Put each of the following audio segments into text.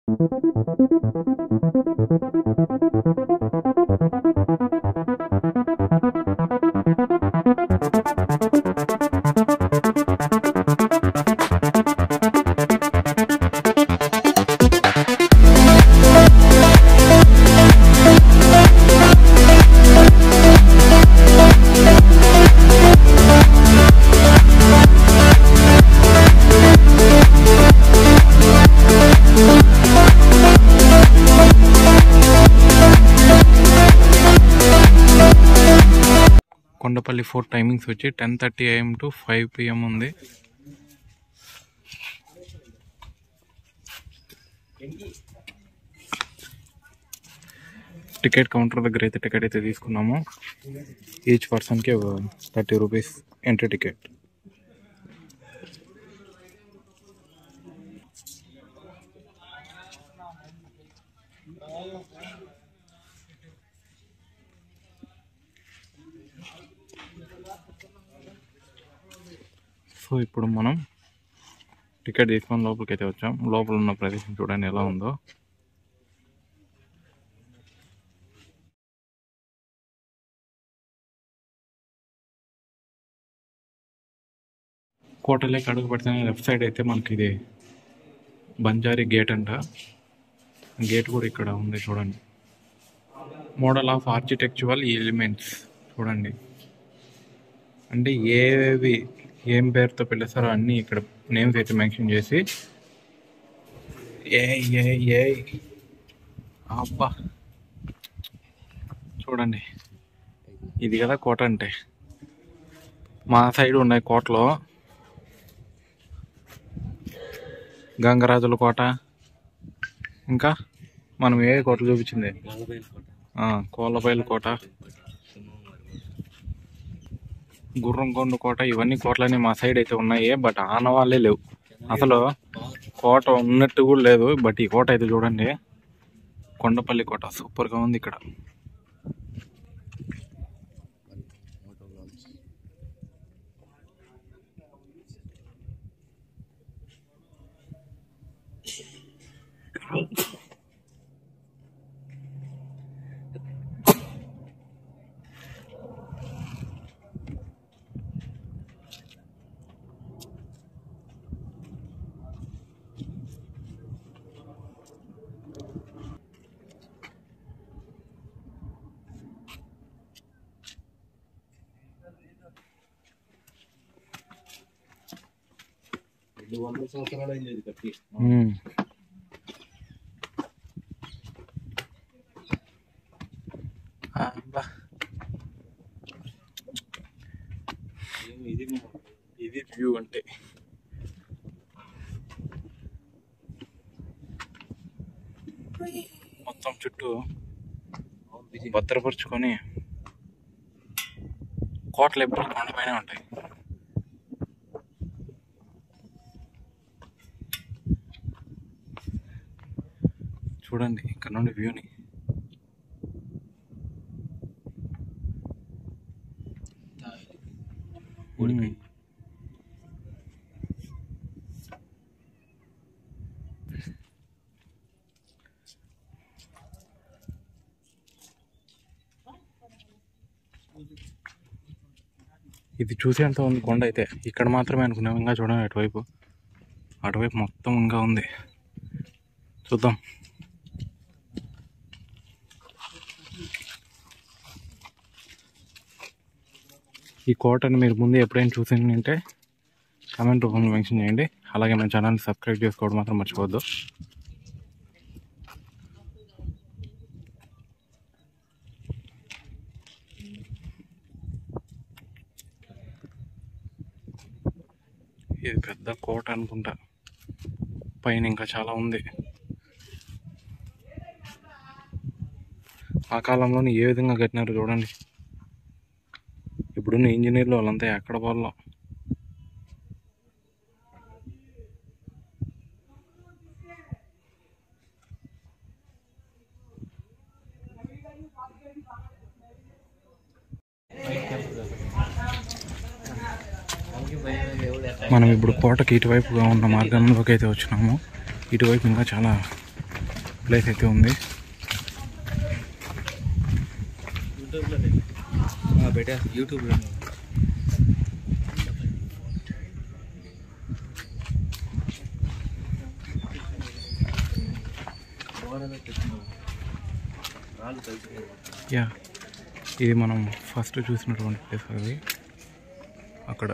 Kondapalli fort timings వచ్చి ten thirty AM to five PM ఉంది ticket counter దగ్గర అయితే టికెట్ అయితే తీసుకున్నాము ఈచ్ పర్సన్కి thirty rupees entry ticket so ఇప్పుడు మనం టికెట్ తీసుకొని లోపలికి అయితే వచ్చాం లోపల ఉన్న ప్రదేశం చూడండి ఎలా ఉందో కోటలోకి అడుగు పెడితేనే లెఫ్ట్ సైడ్ అయితే మనకి ఇది బంజారీ గేట్ అంట గేట్ కూడా ఇక్కడ ఉంది చూడండి మోడల్ ఆఫ్ ఆర్కిటెక్చురల్ ఎలిమెంట్స్ చూడండి అంటే ఏవి ఏం పేరుతో పిలుస్తారో అన్నీ ఇక్కడ నేమ్స్ అయితే మెన్షన్ చేసి ఏ ఏ ఏ అబ్బా చూడండి ఇది కదా కోట అంటే మా సైడ్ ఉన్నాయి కోటలో గంగరాజుల కోట ఇంకా మనం ఏ కోట చూపించింది ఆ, కోళ్ళబయలు కోట గుర్రంకొండ కోట ఇవన్నీ కోటలన్నీ మా సైడ్ అయితే ఉన్నాయి బట్ ఆనవాళ్ళే లేవు అసలు కోట ఉన్నట్టు కూడా లేదు బట్ ఈ కోట అయితే చూడండి కొండపల్లి కోట సూపర్గా ఉంది ఇక్కడ రెండు వందల సంవత్సరాలు అయింది ఇది కట్టి ఉమ్. అబ్బా. ఏమి ఇది ఇది వ్యూ అంటే మొత్తం చుట్టూ భద్రపరుచుకొని కోటలు ఎప్పుడు కొండపైన ఉంటాయి చూడండి ఇక్కడ నుండి వ్యూని ఉమ్. ఇది చూసేంత ఉంది కొండ అయితే ఇక్కడ మాత్రమే అనుకున్నాం ఇంకా చూడండి అటువైపు అటువైపు మొత్తం ఇంకా ఉంది చూద్దాం ఈ కోటని మీరు ముందు ఎప్పుడైనా చూసిందంటే కామెంట్ రూపంలో మెన్షన్ చేయండి అలాగే మన ఛానల్ సబ్స్క్రైబ్ చేసుకోవడం మాత్రం మర్చిపోవద్దు ఇది పెద్ద కోట అనుకుంటా పైన ఇంకా చాలా ఉంది ఆ కాలంలోనే ఏ విధంగా కట్టినారు చూడండి ఇప్పుడున్న ఇంజనీర్లు వాళ్ళంతా ఎక్కడ వాళ్ళు మనం ఇప్పుడు కోటకి ఇటువైపుగా ఉన్న మార్గంలోకి అయితే వచ్చినాము ఇటువైపు ఇంకా చాలా ప్లేస్ అయితే ఉంది యూట్యూబ్లో బేటా యూట్యూబ్లో రాళ్ళు కలిసి యా ఇది మనం ఫస్ట్ చూసినటువంటి ప్లేస్ అది అక్కడ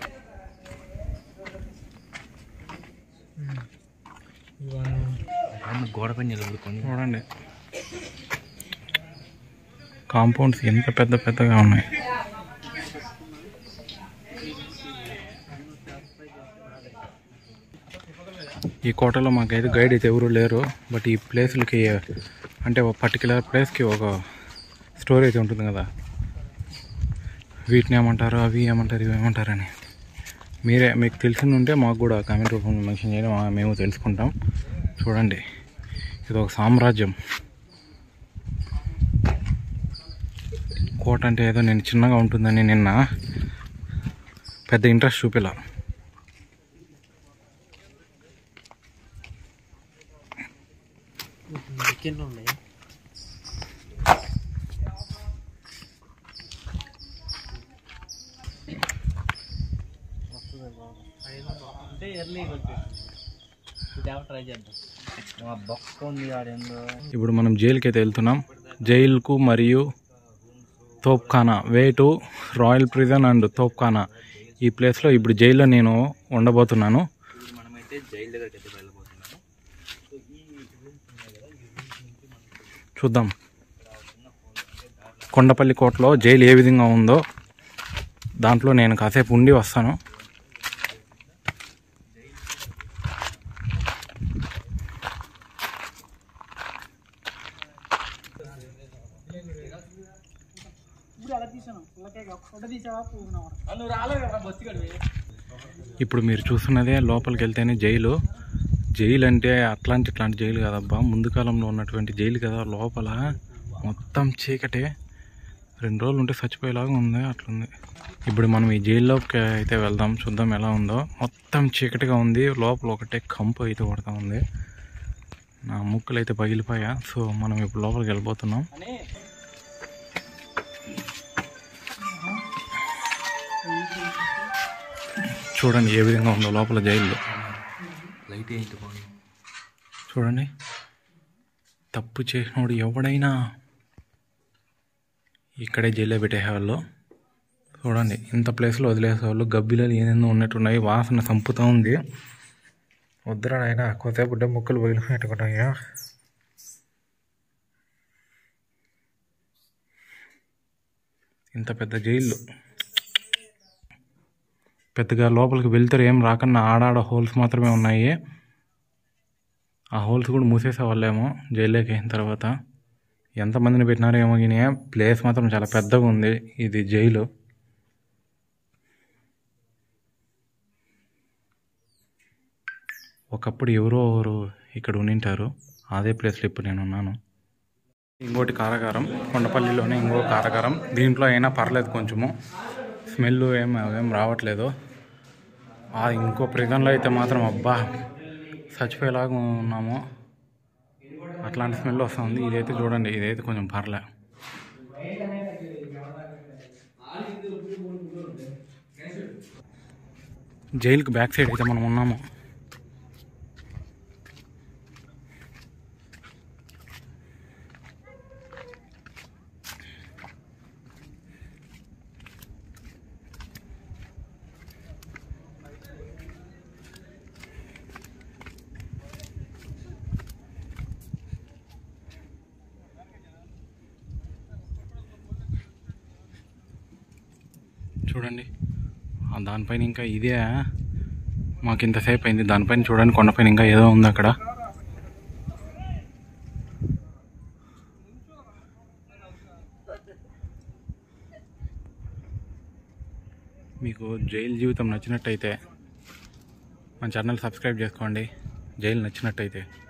గోడ పైన నిలబడుకొని చూడండి కాంపౌండ్స్ ఎంత పెద్ద పెద్దగా ఉన్నాయి ఈ కోటలో మాకైతే గైడ్ అయితే ఎవరు లేరు బట్ ఈ ప్లేస్లకి అంటే ఒక పర్టికులర్ ప్లేస్కి ఒక స్టోరీ అయితే ఉంటుంది కదా వీటిని ఏమంటారు అవి ఏమంటారు ఇవి ఏమంటారని మీరే మీకు తెలిసింది ఉంటే మాకు కూడా కామెంట్ రూపంలో మెన్షన్ చేయడం మా- మేము తెలుసుకుంటాం చూడండి ఇది ఒక సామ్రాజ్యం కోట అంటే ఏదో నేను చిన్నగా ఉంటుందని నిన్న పెద్ద ఇంట్రెస్ట్ చూపిలా కింద ఉన్నాయి అంటే ఎర్లీ ట్రై చేద్దాం బొక్క ఉంది ఆడేందో ఇప్పుడు మనం జైలుకి అయితే వెళ్తున్నాం జైలుకు మరియు Topkhana way to royal prison and Topkhana ఈ ప్లేస్లో ఇప్పుడు జైల్లో నేను ఉండబోతున్నాను ఇప్పుడు మనమైతే జైలు దగ్గరికి అయితే వెళ్ళబోతున్నాము చూద్దాం కొండపల్లి కోటలో జైలు ఏ విధంగా ఉందో దాంట్లో నేను కాసేపు ఉండి వస్తాను ఇప్పుడు మీరు చూస్తున్నదే లోపలికి వెళ్తేనే జైలు జైలు అంటే అట్లాంటి ఇట్లాంటి జైలు కాదబ్బా ముందు కాలంలో ఉన్నటువంటి జైలు కదా లోపల మొత్తం చీకటే రెండు రోజులు ఉంటే చచ్చిపోయేలాగా ఉంది అట్లుంది ఇప్పుడు మనం ఈ జైల్లోకి అయితే వెళ్దాం చూద్దాం ఎలా ఉందో మొత్తం చీకటిగా ఉంది లోపల ఒకటే కంపు అయితే కొడతా ఉంది నా ముక్కులు అయితే పగిలిపోయా సో మనం ఇప్పుడు లోపలికి వెళ్ళిపోతున్నాం చూడండి ఏ విధంగా ఉందో లోపల జైల్లో లైట్ ఏంటి బాగుంది చూడండి తప్పు చేసినోడు ఎవడైనా ఇక్కడే జైల్లో పెట్టేసేవాళ్ళు చూడండి ఇంత ప్లేస్లో వదిలేసేవాళ్ళు గబ్బిలలు ఏదేందో ఉన్నట్టున్నాయి వాసన సంపుతా ఉంది వద్దురా ఆయన కొద్దిసేపు ఉంటే ముక్కలు పగిలిపోయినట్టుకున్నాయా ఇంత పెద్ద జైలు పెద్దగా లోపలికి వెళ్తారు ఏం రాకన్నా ఆడాడ హోల్స్ మాత్రమే ఉన్నాయి ఆ హోల్స్ కూడా మూసేసే వాళ్ళేమో జైల్లోకి అయిన తర్వాత ఎంతమందిని పెట్టినారో ఏమో కానీ ప్లేస్ మాత్రం చాలా పెద్దగా ఉంది ఇది జైలు ఒకప్పుడు ఎవరో ఎవరు ఇక్కడ ఉండింటారు అదే ప్లేస్లో ఇప్పుడు నేను ఉన్నాను ఇంకోటి కారాగారం కొండపల్లిలోనే ఇంకో కారాగారం దీంట్లో అయినా పర్లేదు కొంచెము స్మెల్ ఏం ఏం రావట్లేదు ఆ ఇంకో ప్రిజన్లో అయితే మాత్రం అబ్బా చచ్చిపోయేలాగా ఉన్నాము అట్లాంటి స్మెల్ వస్తుంది ఇదైతే చూడండి ఇదైతే కొంచెం పర్లే జైలుకి బ్యాక్ సైడ్ అయితే మనం ఉన్నాము చూడండి ఆ దానిపైన ఇంకా ఇదే మాకు ఇంతసేపు అయింది దానిపైన చూడండి కొండపైన ఇంకా ఏదో ఉంది అక్కడ మీకు జైలు జీవితం నచ్చినట్టయితే మన ఛానల్ సబ్స్క్రైబ్ చేసుకోండి జైలు నచ్చినట్టయితే